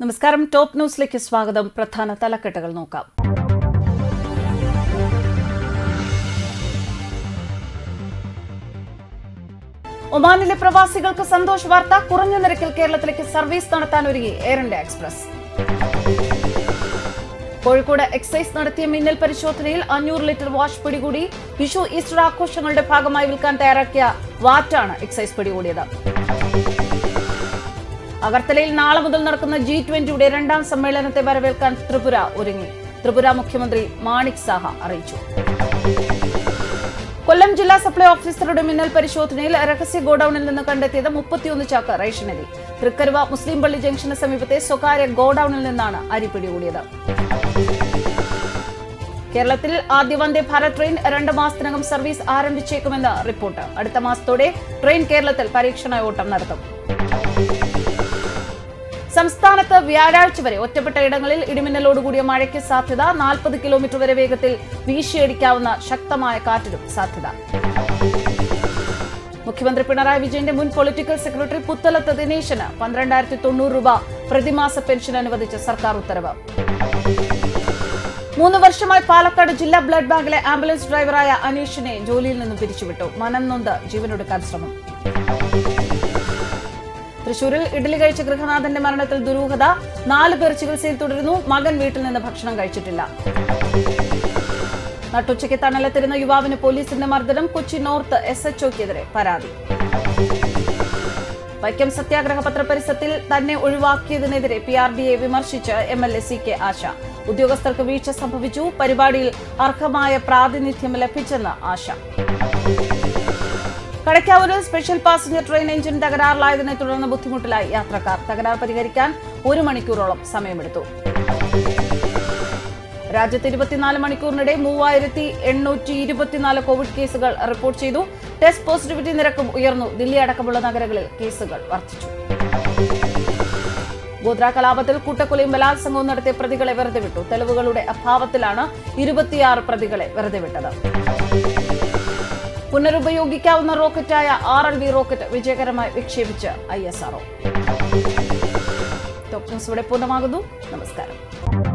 നമസ്കാരം ടോപ്പ് ന്യൂസിലേക്ക് സ്വാഗതം പ്രധാന തലക്കെട്ടുകൾ നോക്കാം ഒമാനിലെ പ്രവാസികൾക്ക് സന്തോഷ വാർത്ത കുറഞ്ഞ നിരക്കിൽ കേരളത്തിലേക്ക് സർവീസ് നടത്താൻ ഒരുങ്ങി air India express Kozhikode excise നടത്തിയ മിന്നൽ പരിശോധനയിൽ അഞ്ഞൂറ് ലിറ്റർ വാഷ് പിടികൂടി വിഷു ഈസ്റ്റർ ആഘോഷങ്ങളുടെ ഭാഗമായി വിൽക്കാൻ തയ്യാറാക്കിയ വാറ്റാണ് എക്സൈസ് പിടികൂടിയത് അഗർത്തലയിൽ നാളെ മുതൽ നടക്കുന്ന ജി ട്വന്റിയുടെ രണ്ടാം സമ്മേളനത്തെ വരവേൽക്കാൻ ത്രിപുര ഒരുങ്ങി ത്രിപുര മുഖ്യമന്ത്രി മാണിക് സാഹ അറിയിച്ചു കൊല്ലം ജില്ലാ സപ്ലൈ ഓഫീസറുടെ മിന്നൽ പരിശോധനയിൽ രഹസ്യ ഗോഡൌണിൽ നിന്ന് കണ്ടെത്തിയത് മുപ്പത്തിയൊന്ന് ചാക്ക് റേഷനരി തൃക്കരുവ മുസ്ലിം പള്ളി ജംഗ്ഷന് സമീപത്തെ സ്വകാര്യ ഗോഡൌണിൽ നിന്നാണ് അരി പിടികൂടിയത് കേരളത്തിൽ ആദ്യ വന്ദേ ഭാരത് ട്രെയിൻ രണ്ട് മാസത്തിനകം സർവീസ് ആരംഭിച്ചേക്കുമെന്ന് റിപ്പോർട്ട് അടുത്ത മാസത്തോടെ ട്രെയിൻ കേരളത്തിൽ പരീക്ഷണ ഓട്ടം നടത്തും സംസ്ഥാനത്ത് വ്യാഴാഴ്ച വരെ ഒറ്റപ്പെട്ട ഇടങ്ങളിൽ ഇടിമിന്നലോടുകൂടിയ മഴയ്ക്ക് സാധ്യത നാൽപ്പത് കിലോമീറ്റർ വരെ വേഗത്തിൽ വീശിയടിക്കാവുന്ന ശക്തമായ കാറ്റിനും സാധ്യത മുഖ്യമന്ത്രി പിണറായി വിജയന്റെ മുൻ പൊളിറ്റിക്കൽ സെക്രട്ടറി പുത്തലത്ത് ദിനേശന് പന്ത്രണ്ടായിരത്തി തൊണ്ണൂറ് രൂപ പ്രതിമാസ പെൻഷൻ അനുവദിച്ച സർക്കാർ ഉത്തരവ് മൂന്ന് വർഷമായി പാലക്കാട് ജില്ലാ ബ്ലഡ് ബാങ്കിലെ ആംബുലൻസ് ഡ്രൈവറായ അനീഷിനെ ജോലിയിൽ നിന്നും പിരിച്ചുവിട്ടു മനം നൊന്ത് ജീവനൊടുക്കാൻ ശ്രമം തൃശൂരിൽ ഇഡലി കഴിച്ച ഗൃഹനാഥന്റെ മരണത്തിൽ ദുരൂഹത നാല് പേർ ചികിത്സയിൽ തുടരുന്നു മകൻ വീട്ടിൽ നിന്ന് ഭക്ഷണം കഴിച്ചിട്ടില്ല നട്ടുച്ചയ്ക്ക് തണലത്തിരുന്ന യുവാവിന് പോലീസിന്റെ മർദ്ദനം കൊച്ചി നോർത്ത് എസ് എച്ച്ഒക്കെതിരെ പരാതി വൈക്കം സത്യാഗ്രഹ പത്ര പരിസരത്തിൽ തന്നെ ഒഴിവാക്കിയതിനെതിരെ പി ആർ ഡിയെ വിമർശിച്ച് M L A C K Asha ഉദ്യോഗസ്ഥർക്ക് വീഴ്ച സംഭവിച്ചു പരിപാടിയിൽ അർഹമായ പ്രാതിനിധ്യം ലഭിച്ചെന്ന് ആശ കടയ്ക്കാവൂരിൽ സ്പെഷ്യൽ പാസഞ്ചർ ട്രെയിൻ എഞ്ചിൻ തകരാറിലായതിനെ തുടർന്ന് ബുദ്ധിമുട്ടിലായി യാത്രക്കാർ തകരാർ പരിഹരിക്കാൻ ഒരു മണിക്കൂറോളം സമയമെടുത്തു രാജ്യത്ത് ഇരുപത്തിനാല് മണിക്കൂറിനിടെ മൂവായിരത്തി എണ്ണൂറ്റി ഇരുപത്തിനാല് കോവിഡ് കേസുകൾ റിപ്പോർട്ട് ചെയ്തു ടെസ്റ്റ് പോസിറ്റിവിറ്റി നിരക്കും ഉയർന്നു ദില്ലി അടക്കമുള്ള നഗരങ്ങളിൽ കേസുകൾ വർദ്ധിച്ചു ഗോദ്ര കലാപത്തിൽ കൂട്ടക്കൊലയും ബലാത്സംഗവും നടത്തിയ പ്രതികളെ വെറുതെ വിട്ടു തെളിവുകളുടെ അഭാവത്തിലാണ് ഇരുപത്തിയാറ് പ്രതികളെ വെറുതെ വിട്ടത് പുനരുപയോഗിക്കാവുന്ന റോക്കറ്റായ ആർ എൽ വി റോക്കറ്റ് വിജയകരമായി വിക്ഷേപിച്ച് I S R O top news ഇവിടെ പൂർണ്ണമാകുന്നു നമസ്കാരം